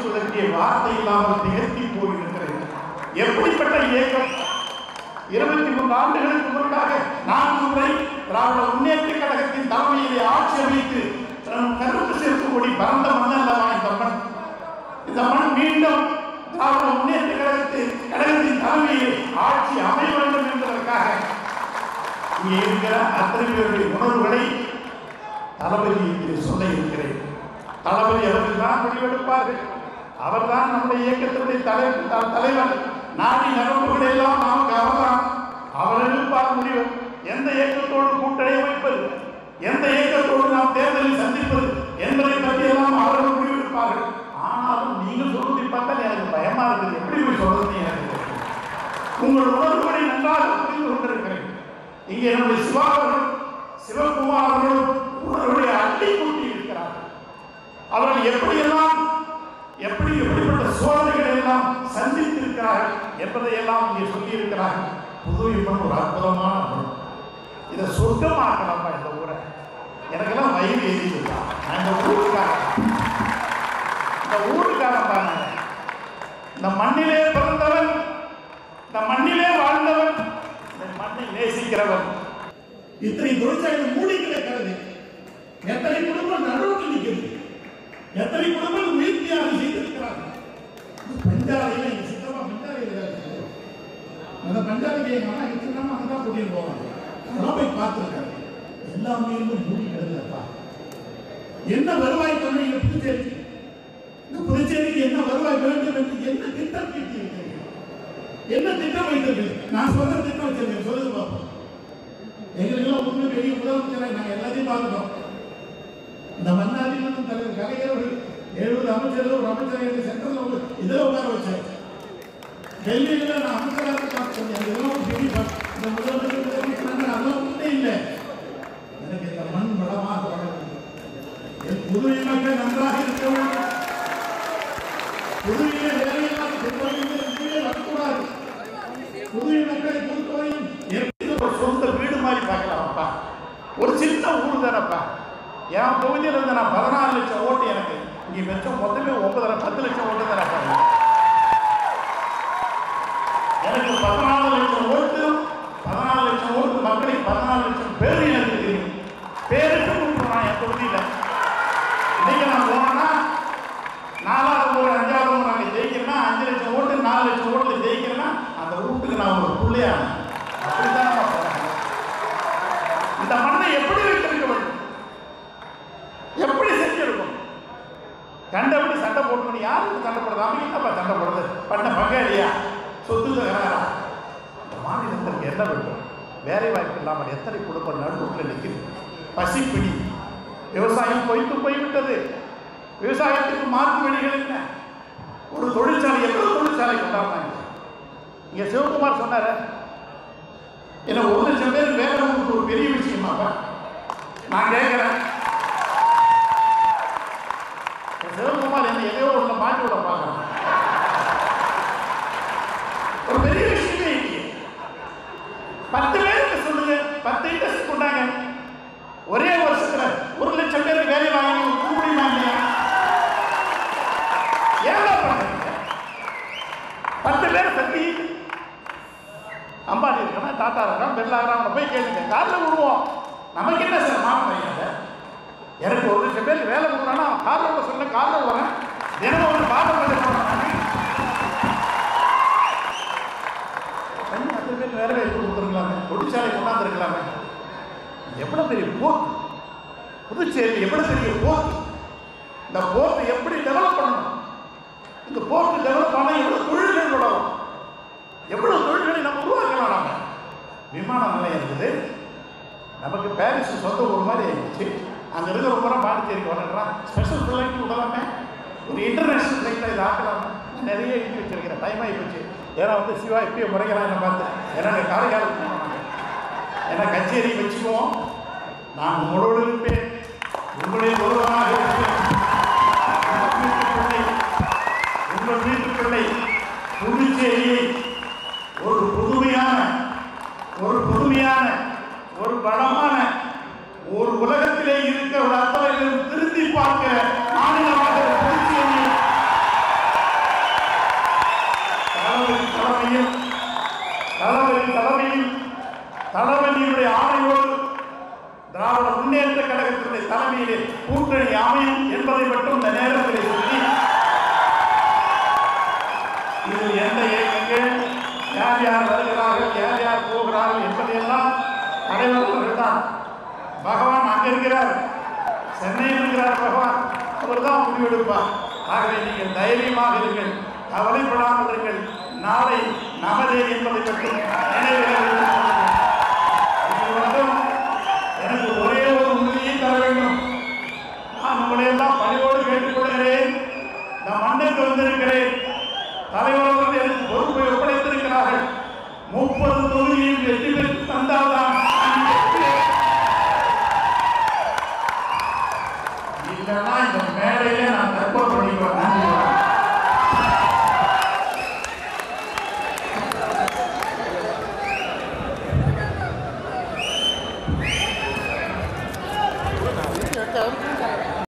சொல்வதற்கு வார்த்தை இல்லாமல் திகழ்த்தி போயிருக்கிறது எப்படிப்பட்ட இயக்கம் இருபத்தி மூன்று ஆண்டுகளுக்கு முன்பாக நான்கு முறை திராவிட முன்னேற்ற கழகத்தின் தலைமையிலே ஆட்சி அமைத்து தன் கருத்து சேர்த்து கொடி பறந்த மண் அல்லவா இந்த மண் இந்த மண் மீண்டும் திராவிட முன்னேற்ற கழகத்தின் கழகத்தின் தலைமையில் ஆட்சி அமைய வேண்டும் என்பதற்காக இங்கே இருக்கிற அத்தனை பேருடைய உணர்வுகளை தளபதி சொல்ல இருக்கிறேன் தளபதி அவர்கள் தான் முடிவெடுப்பார்கள் அவர்தான் நம்முடைய இயக்கத்தினுடைய தலை த- தலைவர் நாடி நரம்புகள் எல்லாம் நமக்கு அவர்தான் அவர் எடுப்பார் முடிவு எந்த இயக்கத்தோடு கூட்டணி வைப்பது எந்த இயக்கத்தோடு நாம் தேர்தலில் சந்திப்பது என்பதை பற்றியெல்லாம் அவர்கள் முடிவெடுப்பார்கள் ஆனாலும் நீங்கள் சொல்வதை பார்த்தால் எனக்கு பயமா இருக்குது எப்படி போய் சொல்றதுன்னு எனக்கு தெரியல. உங்கள் உணர்வுகளை நன்றாக புரிந்து கொண்டிருக்கிறேன் இங்கே நம்முடைய சிவா அவர்களும் சிவகுமார் அவர்களும் உணர்வுகளை அள்ளி கூட்டி இருக்கிறார்கள் அவர்கள் எப்படியெல்லாம் எப்படி எப்படிப்பட்ட சோதனைகளை எல்லாம் சந்தித்திருக்கிறார்கள் என்பதை எல்லாம் இங்கே சொல்லி இருக்கிறார்கள் புது இவன் ஒரு அற்புதமான ஊர் இதை சொர்க்கமாக்கலாமா இந்த ஊரை எனக்கெல்லாம் வயிறு எரியுதுப்பா நான் இந்த ஊருக்காரன் இந்த ஊருக்காரன் தான் நான். இந்த மண்ணிலே பிறந்தவன் இந்த மண்ணிலே வாழ்ந்தவன் இந்த மண்ணை நேசிக்கிறவன் இத்தனை தொழிற்சாலை மூடி கிடக்கிறது எத்தனை குடும்பம் நடுவில் நிற்கிறது எத்தனை குடும்பங்கள் உயிர் தியாகம் செய்திருக்கிறார்கள் இந்த பஞ்சாலையில எங்க சித்தமா பஞ்சாலையில வேலை செய்யுது. அந்த பஞ்சாலைக்கு எங்க அண்ணா எங்க சின்னம்மா அங்கதான் கூட்டிட்டு போவாங்க அதெல்லாம் போய் பார்த்துருக்காங்க எல்லாமே இன்னும் மூடி கிடக்குதுப்பா என்ன வருவாய் சொன்னீங்க புதுச்சேரிக்கு இந்த புதுச்சேரிக்கு என்ன வருவாய் வேண்டும் என்று என்ன திட்டம் தீட்டியிருக்கிறீர்கள் என்ன திட்டம் வைத்திருக்கீங்க நான் சொல்ற திட்டம் வச்சிருக்கேன் சொல்லுங்க பாப்போம் எங்களுக்கெல்லாம் உண்மை பெரிய முதலமைச்சரை நாங்கள் எல்லாத்தையும் பார்த்துட்டோம் இந்த மன்னாதி மன்னம் தலைவர் கலைஞர்கள் எழுபது அமைச்சர்கள் ஒரு அமைச்சர் எங்க சென்ட்ரல் ஒரு இதில் உட்கார வச்சார் டெல்லியில் நான் அமைச்சராக பார்த்தேன் இதெல்லாம் ஒரு பெரிய பா- இந்த முதலமைச்சர் முதலமைச்சர் அதெல்லாம் ஒன்றே இல்லை எனக்கு இந்த மண் வளமாக வளர வேண்டும் என் புதுவை மக்கள் நன்றாக இருக்க வேண்டும் புதுவையிலே வேலையில்லாத பெண்களுக்கு இங்கே வரக்கூடாது புதுவை மக்களை பொறுத்தவரையும் எப்படி ஒரு சொந்த வீடு மாதிரி பார்க்கலாம்ப்பா ஒரு சின்ன ஊர் தானப்பா என் தொகுதியில் இருந்து நான் பதினாலு லட்சம் ஓட்டு எனக்கு இங்கே மிச்சம் மொத்தமே ஒன்பதரை பத்து லட்சம் ஓட்டு தானப்பா எனக்கு பதினாலு லட்சம் ஓட்டு பதினாலு லட்சம் ஓட்டு மக்களுக்கு பதினாலு லட்சம் பேர் எனக்கு தெரியும் பேருக்கு கூப்பிடுறேன் நான் என் தொகுதியில் இன்னைக்கு நான் போனேன்னா நாலாவது முறை அஞ்சாவது முறை நாங்கள் ஜெயிக்கிறேன்னா அஞ்சு லட்சம் ஓட்டு நாலு லட்சம் ஓட்டுல ஜெயிக்கிறேன்னா அந்த வீட்டுக்கு நான் ஒரு பிள்ளையான அப்படித்தான் நான் சொல்றேன். இந்த மண்ணை எப்படி வைத்திருக்க வேண்டும் எப்படி செஞ்சிருக்கும் கண்டபடி சண்டை போட்டு யாருக்கு சண்டை போடுறது அவங்க என்னப்பா சண்டை போடுறது பண்ண பங்காளியா சொத்து தகராறா இந்த மாநிலத்திற்கு என்ன வேண்டும் வேலை வாய்ப்பு இல்லாமல் எத்தனை குடும்பம் நடுவுக்குள்ள நிற்குது பசிப்பிடி விவசாயம் பொய்த்து போய்விட்டது விவசாயத்துக்கு மாற்று வழிகள் என்ன ஒரு தொழிற்சாலை எவ்வளவு தொழிற்சாலை கொண்டாடுறாங்க இங்க சிவகுமார் சொன்னாரு என்ன ஒரு லட்சம் பேர் வேலை உங்களுக்கு ஒரு பெரிய விஷயமாப்பா நான் கேட்கிறேன் இந்த சிவகுமார் என்ன எதையோ ஒன்று மாட்டி விட பார்க்கறேன் ஒரு பெரிய விஷயமே இல்லையே பத்து பேருக்கு சொல்லுங்க பத்து இண்டஸ்ட்ரி கொண்டாங்க ஒரே வருஷத்துல ஒரு லட்சம் பேருக்கு வேலை வாங்கி கொடுக்க முடியுமா இல்லையா ஏன் பண்றீங்க பத்து பேர் சக்தி அம்பானி இருக்கான் டாட்டா இருக்கான் பிர்லா இருக்கான் போய் கேளுங்க காரில் விடுவோம் நமக்கு என்ன சார் மாற்றம் இல்லை எனக்கு ஒரு லட்சம் பேர் வேலை கொடுக்குறான்னா காரில் விட சொன்ன காரில் வரேன் தினமும் ஒரு பாபம் பண்ணி போகிறேன் பத்து பேர் வேலை வாய்ப்பு கொடுத்துருக்கலாமே தொழிற்சாலை கொண்டாந்துருக்கலாமே எவ்வளோ பெரிய போக்கு புதுச்சேரி எவ்வளோ பெரிய போக்கு இந்த போர்ட்டை எப்படி டெவலப் பண்ணணும் இந்த போர்ட் டெவலப் ஆனால் எவ்வளோ தொழில்கள் தொடரும் எவ்வளோ தொழில்களை நம்ம உருவாக்கலாம் நாம விமான நிலையம் இருக்குது நமக்கு பாரிஸ் சொந்த ஊர் மாதிரி ஆயிடுச்சு அங்கே இருக்கிற பூரா பாண்டிச்சேரிக்கு வரலாம் ஸ்பெஷல் ஃப்ளைட் விடலாமே ஒரு இன்டர்நேஷனல் ஃப்ளைட்டில் இதை ஆக்கலாமே நான் நிறைய எழுதி வச்சிருக்கிறேன் டைம் ஆகி போச்சு ஏன்னா வந்து சிவா இப்பயே முறைக்கிறான் என்ன பார்த்து ஏன்னா எனக்கு காரைக்காலுக்கு போகணும் நாங்க. ஏன்னா கச்சேரி வச்சுக்குவோம் நான் உங்களோடு இருப்பேன் உங்களுடைய ஒருவனாக இருப்பேன் உங்கள் வீட்டு பிள்ளை உங்கள் வீட்டு பிள்ளை புதுச்சேரியை ஒரு புதுமையான ஒரு புதுமையான ஒரு பலமான ஒரு உலகத்திலே இருக்கிற ஒரு அத்தனையிலும் திருத்தி பார்க்க மாநிலமாக புதுச்சேரியை முடிவெடுப்பார் ஆகவே நீங்கள் தைரியமாக இருங்கள் கவலைப்படாமல் இருங்கள் நாளை நமதே என்பதை மட்டும் நினைவில் வைத்துக் கொள்ளுங்கள். நீங்கள் மட்டும் எனக்கு ஒரே ஒரு உறுதியை தர வேண்டும் நான் உங்களை எல்லாம் பணிவோடு கேட்டுக்கொள்கிறேன் நான் மண்ணுக்கு வந்திருக்கிறேன் தலைவர் அவர்கள் எனக்கு பொறுப்பை ஒப்படைத்திருக்கிறார்கள் முப்பது தொகுதியில் வெற்றி பெற்று தந்தால்தான் நான் வெற்றி. இல்லைன்னா இந்த